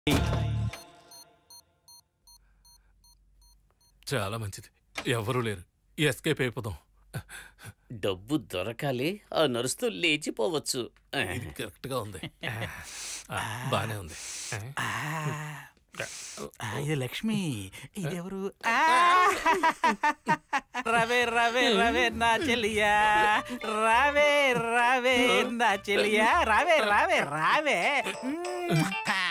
చాలా మంచిది ఎవరూ లేరు ఎస్కేప్ అయిపోదాం డబ్బు దొరకాలి ఆ నరుస్తూ లేచిపోవచ్చు ఇది కరెక్ట్ గా ఉంది ఆ, బానే ఉంది ఆ, ఇది లక్ష్మి ఇదెవరు ఆ! రవే రవే రవే నా చెల్లియా రావే రావే నా చెల్లియా రావే రావే రావే మ్మ్.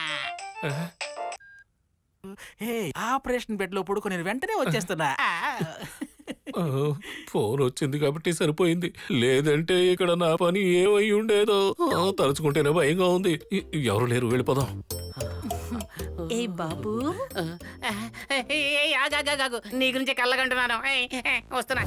ఏ ఆపరేషన్ బెడ్ లో పడుకొని నేను వెంటనే వచ్చేస్తున్నా ఆ. ఆ, ఫోన్ వచ్చింది కాబట్టి సరిపోయింది లేదంటే ఇక్కడ నా పని ఏమై ఉండేదో ఆ, తలుచుకుంటేనే భయంగా ఉంది ఎ- ఎవరు లేరు వెళ్ళిపోదాం ఏ బాబు ఆగాగాగు నీ గురించి కళ్ళగంటున్నాను ఏయ్, ఏయ్, వస్తున్నా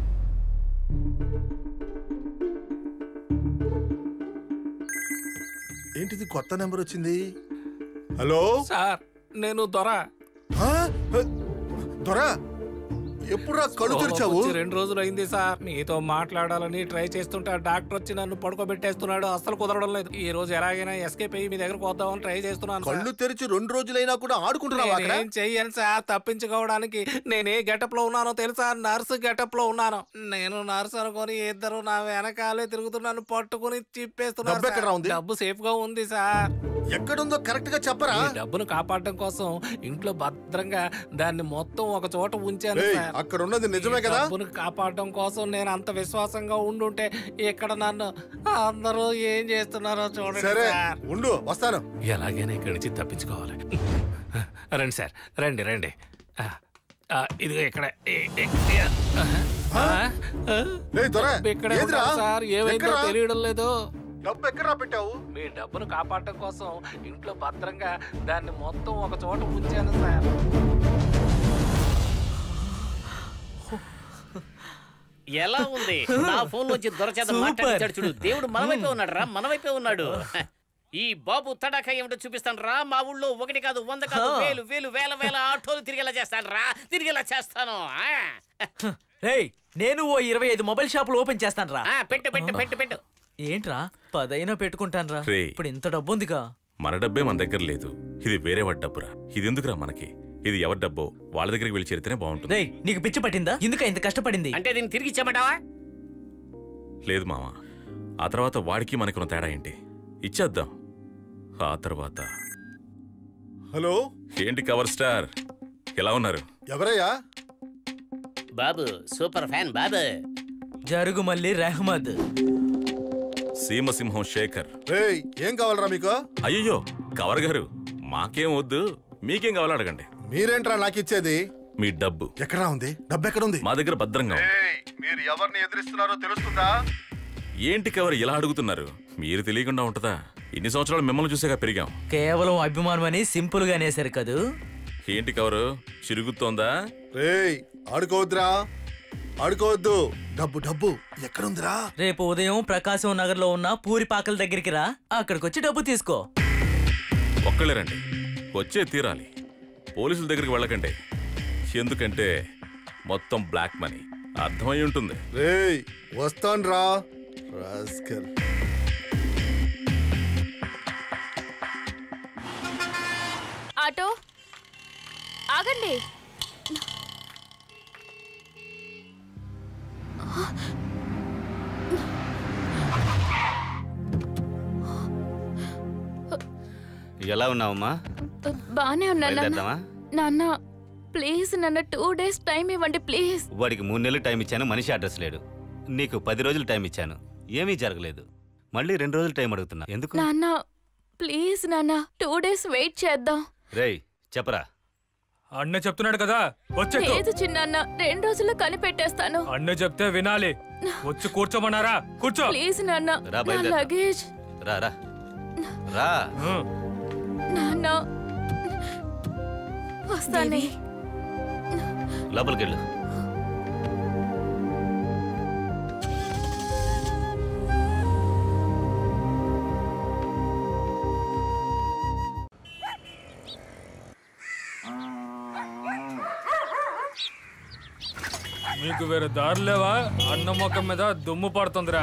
ఏంటిది కొత్త నెంబర్ వచ్చింది హలో సార్ నేను దొర ఆ? దొరా ఎప్పుడురా కళ్ళు తెరిచావు వచ్చి రెండు రోజులు అయింది సార్ మీతో మాట్లాడాలని ట్రై చేస్తుంటే ఆ డాక్టర్ వచ్చి నన్ను పడుకోబెట్టేస్తున్నాడు అస్సలు కుదరడం లేదు ఈ రోజు ఎలాగైనా ఎస్కేప్ అయ్యి మీ దగ్గరకు వద్దామని ట్రై చేస్తున్నాను సార్. కళ్ళు తెరిచి రెండు రోజులైనా కూడా ఆడుకుంటున్నావా అక్కడ నేనేం చెయ్యను సార్ తప్పించుకోవడానికి నేనే గెటప్ లో ఉన్నానో తెలుసా నర్సు గెటప్ లో ఉన్నాను నేను నర్సు అనుకొని ఇద్దరు నా వెనకాలే తిరుగుతున్నాను పట్టుకుని చిప్పేస్తున్నారు డబ్బు ఎక్కడ సార్. ఉంది? డబ్బు సేఫ్ గా ఉంది సార్ ఎక్కడుందో కరెక్ట్ గా చెప్పరా ఈ డబ్బును కాపాడడం కోసం ఇంట్లో భద్రంగా దాన్ని మొత్తం ఒక చోట ఉంచాను ఏయ్, సార్ అక్కడ ఉన్నది నిజమే ఈ కదా డబ్బును కాపాడడం కోసం నేను అంత విశ్వాసంగా ఉండుంటే ఇక్కడ నన్ను అందరూ ఏం చేస్తున్నారో చూడండి సరే సార్ ఉండు వస్తాను ఎలాగైనా ఇక్కడి నుంచి తప్పించుకోవాలి రండి సార్ రండి రండి ఆ, ఆ, ఇదిగో ఇక్కడ ఈ- ఈ- ఈ- ఆ, ఆ, ఏయ్, దొర, ఇక్కడే ఏదిరా? ఉన్నాను సార్ ఏమైందో ఎక్కడ్రా? తెలియడం లేదు డబ్బు ఎక్కడా పెట్టావు మీ డబ్బును కాపాడటం కోసం ఇంట్లో భద్రంగా దాన్ని మొత్తం ఒక చోట ఉంచాను సార్ ఎలా ఉంది నా ఫోన్ నుంచి దొరచేత మాట్లాడించాడు చూడు దేవుడు మన వైపే ఉన్నాడు రా మన వైపే ఉన్నాడు ఈ బాబు తడాక ఏమిటో చూపిస్తాను రా మా ఊళ్ళో ఒకటి కాదు వంద కాదు వేలు వేలు వేల వేల ఆటోలు తిరిగేలా చేస్తాను రా తిరిగేలా చేస్తాను ఆ. రేయ్ నేను ఓ ఇరవై ఐదు మొబైల్ షాపులు ఓపెన్ చేస్తాను రా ఆ, పెట్టు పెట్టు పెట్టు పెట్టు ఏంట్రా పదైనా పెట్టుకుంటాను రా రేయ్. ఇప్పుడు ఇంత డబ్బు ఉందిగా మన డబ్బే మన దగ్గర లేదు ఇది వేరే వాడి డబ్బురా ఇది ఎందుకురా మనకి ఇది ఎవరి డబ్బో వాళ్ళ దగ్గరికి వెళ్ళి చేరితేనే బాగుంటుంది రేయ్ నీకు పిచ్చి పట్టిందా ఎందుక ఇంత కష్టపడింది అంటే దీన్ని తిరిగి ఇచ్చామంటావా లేదు మామ ఆ తర్వాత వాడికి మనకున్న తేడా ఏంటి ఇచ్చేద్దాం ఆ తర్వాత హలో ఏంటి కవర్ స్టార్ ఎలా ఉన్నారు ఎవరయ్యా బాబు సూపర్ ఫ్యాన్ బాబు జరుగు మళ్ళీ రెహమద్ సీమసింహం శేఖర్ రేయ్ ఏం కావాలరా మీకు అయ్యో కవర్ గారు మాకేం వద్దు మీకేం కావాలో అడగండి మీరేంట్రా నాకు ఇచ్చేది మీ డబ్బు ఎక్కడా ఉంది డబ్బు ఎక్కడ ఉంది మా దగ్గర భద్రంగా ఉంది. మీరు ఎవరిని ఎదిరిస్తున్నారో తెలుస్తుందా ఏంటి కవర్ ఇలా అడుగుతున్నారు మీరు తెలియకుండా ఉంటుందా ఇన్ని సంవత్సరాలు మిమ్మల్ని చూసాక పెరిగాం కేవలం అభిమానం అని సింపుల్ గా అనేసారు కదూ ఏంటి కవరు చిరుగుతోందా రేయ్ ఆడుకోవద్దురా ఆడుకోవద్దు డబ్బు డబ్బు ఎక్కడుందిరా రేపు ఉదయం ప్రకాశం నగర్ లో ఉన్న పూరిపాకల దగ్గరికి రా అక్కడికి వచ్చి డబ్బు తీసుకో ఒక్కళ్ళే రండి వచ్చే తీరాలి పోలీసుల దగ్గరికి వెళ్ళకండి ఎందుకంటే మొత్తం బ్లాక్ మనీ అర్థమై ఉంటుంది రేయ్ వస్తాన్రా రాస్కల్ ఆటో ఆగండి ఎలా ఉన్నావమ్మా బానే ఉన్నా నాన్న బయలుదేరదామా నాన్న ప్లీజ్ నాన్న టూ డేస్ టైం ఇవ్వండి ప్లీజ్ వాడికి మూడు నెలలు టైం ఇచ్చాను మనిషి అడ్రస్ లేడు నీకు పది రోజులు టైం ఇచ్చాను ఏమీ జరగలేదు మళ్ళీ రెండు రోజులు టైం అడుగుతున్నా ఎందుకు నాన్న ప్లీజ్ నాన్న టూ డేస్ వెయిట్ చేద్దాం రేయ్ చెప్పరా అన్న చెప్తున్నాడు కదా వచ్చేకు లేదు చిన్నాన్న రెండు రోజుల్లో కనిపెట్టేస్తాను అన్న చెప్తే వినాలి వచ్చి కూర్చోమన్నారా కూర్చో ప్లీజ్ నాన్న రా, నా బయలుదేరు. లగేజ్ రా రా రా ఉం. నాన్న వస్తానే లోపలికి వెళ్ళు మీకు వేరే దారి లేవా అన్న మొక్కం మీద దుమ్ము పడుతుందిరా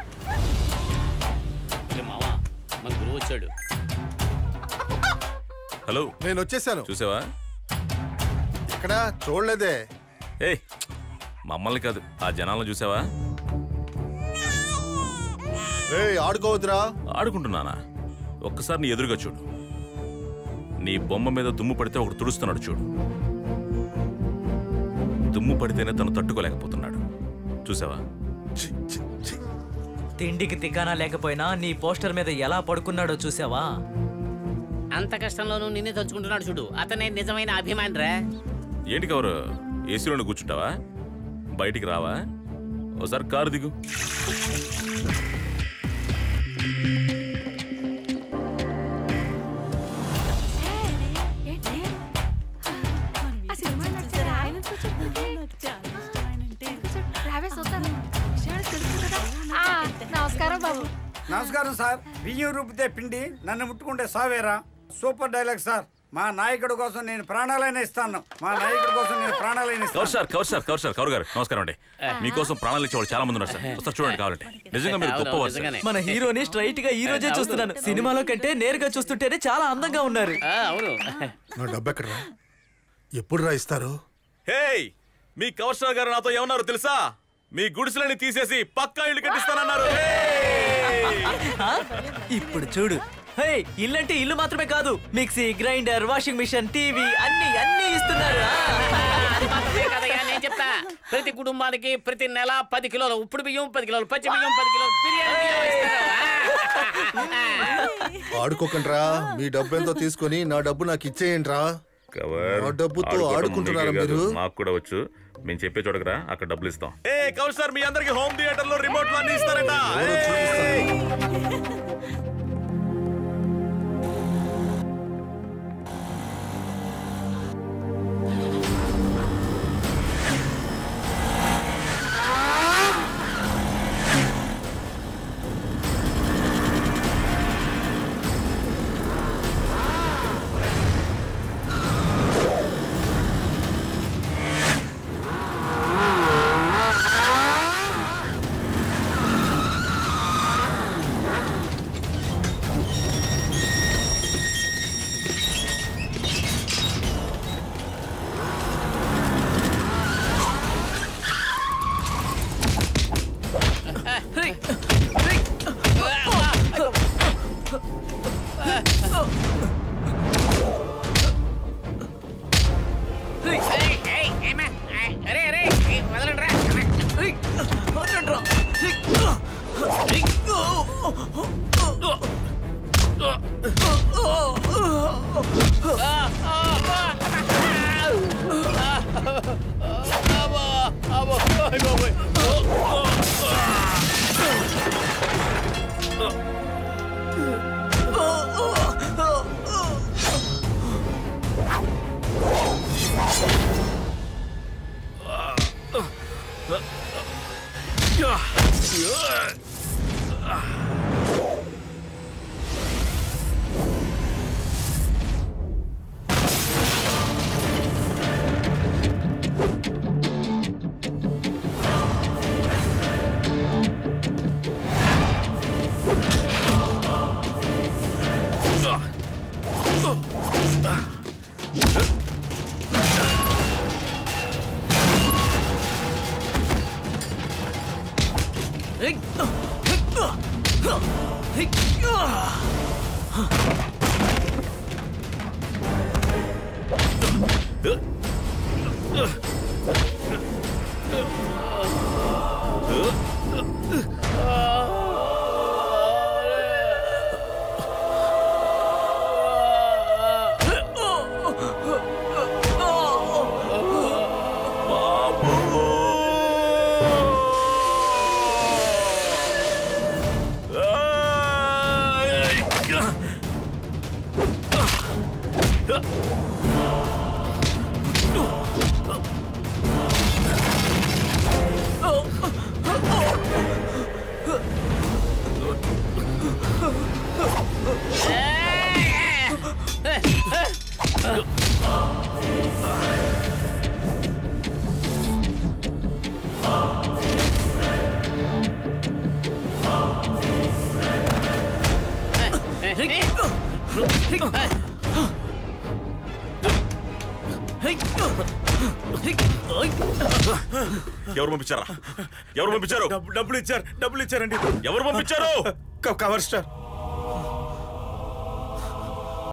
మావా మన గురువు వచ్చాడు హలో నేను వచ్చేసాను చూసావా ఇక్కడ చూడలేదే ఏయ్ మమ్మల్ని కాదు ఆ జనాలను చూసావా ఏయ్ ఆడుకోవద్దురా ఆడుకుంటున్నానా ఒక్కసారి నీ ఎదురుగా చూడు నీ బొమ్మ మీద దుమ్ము పడితే ఒకడు తుడుస్తున్నాడు చూడు దుమ్ము పడితేనే తను తట్టుకోలేకపోతున్నాడు చూసావా ఛీ, ఛీ, ఛీ. తిండికి తికానా లేకపోయినా నీ పోస్టర్ మీద ఎలా పడుకున్నాడో చూసావా అంత కష్టంలోనూ నిన్నే తలుచుకుంటున్నాడు చూడు అతనే నిజమైన అభిమాని రా ఏంటి కవరు ఏసీలోనే కూర్చుంటావా బయటికి రావా ఒకసారి కారు దిగు నమస్కారం బాబు నమస్కారం సార్ బియ్యం రూపితే పిండి నన్ను ముట్టుకుంటే సావేరా సూపర్ డైలాగ్ సార్ మా నాయకుడి కోసం నేను ప్రాణాలైనా ఇస్తాను మా నాయకుడి కోసం నేను ప్రాణాలైనా కవర్ ఇస్తాను sir cover sir cover sir cover గారు నమస్కారం అండి మీకోసం ప్రాణాలు ఇచ్చేవాళ్ళు చాలా మంది ఉన్నారు సార్ ఒకసారి చూడండి కావాలంటే నిజంగా మీరు అవును, గొప్పవారు సార్. నిజంగానే. మన హీరోని స్ట్రైట్ గా ఈ రోజే చూస్తున్నాను సినిమాలో కంటే నేరుగా చూస్తుంటేనే చాలా అందంగా ఉన్నారు ఆ, అవును నా డబ్బు ఎక్కడరా ఎప్పుడు రా ఇస్తారు హేయ్ మీ కవర్ స్టార్ గారు నాతో ఏమన్నారు తెలుసా మీ గుడిసెలని తీసేసి పక్కా ఇల్లు కట్టిస్తానన్నారు ఆ? ఇప్పుడు చూడు హే ఇల్లంటే ఇల్లు మాత్రమే కాదు mixie grinder washing machine TV అన్ని అన్ని ఇస్తున్నారు ఆ. అది మాత్రమే కదయ్యా నేను చెప్తా ప్రతి కుటుంబానికి ప్రతి నెల పది కిలోల ఉప్పుడు బియ్యం పది కిలోలు పచ్చి బియ్యం పది కిలోలు బిర్యానీ బియ్యం ఇస్తారు. ఆ. ఆడుకోకండ్రా మీ డబ్బు ఎంతో తీసుకొని నా డబ్బు నాకు ఇచ్చేయండి రా కవర్ ఆ డబ్బుతో ఆడుకోవటం ఆడుకుంటున్నారా మీకే కాదు, మీరు? మాకు కూడా వచ్చు మేము చెప్పే చోటకరా అక్కడ డబ్బులు ఇస్తాం ఏ కవర్ సార్ మీ అందరికి హోమ్ థియేటర్ లో రిమోట్ అన్ని ఇస్తారట ఎవరో చూపిస్తాను. ఏయ్, ఏయ్, ఏమ్మా? ఏయ్, అరే అరే ఏయ్, వదలండిరా. అబ్బా, అబ్బా, అయ్ బాబోయ్. ఎవరు పంపించారా ఎవరు పంపించారు డబ్బులు ఇచ్చారు డబ్బులు ఇచ్చారండి ఎవరు పంపించారు కవర్ స్టార్